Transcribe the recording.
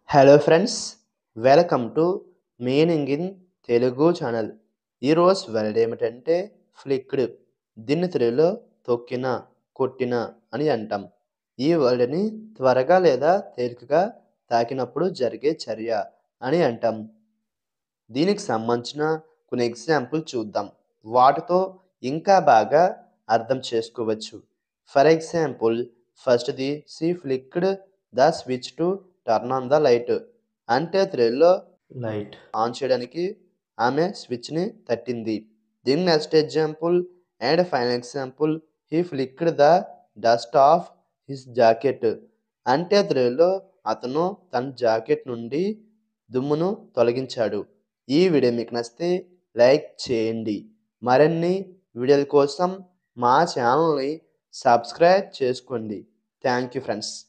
hello friends welcome to meaning in Telugu channel ఈరోజు word ఏమిటంటే flicked దీన్ని తెలుగులో తొక్కిన కొట్టిన అని అంటాం ఈ వర్డ్ని త్వరగా లేదా తేలికగా తాకినప్పుడు జరిగే చర్య అని అంటాం దీనికి సంబంధించిన కొన్ని ఎగ్జాంపుల్ చూద్దాం వాటితో ఇంకా బాగా అర్థం చేసుకోవచ్చు ఫర్ ఎగ్జాంపుల్ ఫస్ట్ది she flicked the switch to turn on the light అంటే థ్రిల్లో లైట్ ఆన్ చేయడానికి ఆమె స్విచ్ని తట్టింది దీని next example and final example he flicked the dust off his jacket అంటే థ్రిల్లో అతను తన జాకెట్ నుండి దుమ్మును తొలగించాడు ఈ వీడియో మీకు నచ్చితే లైక్ చేయండి మరిన్ని వీడియోల కోసం మా ఛానల్ని సబ్స్క్రైబ్ చేసుకోండి థ్యాంక్ యూ ఫ్రెండ్స్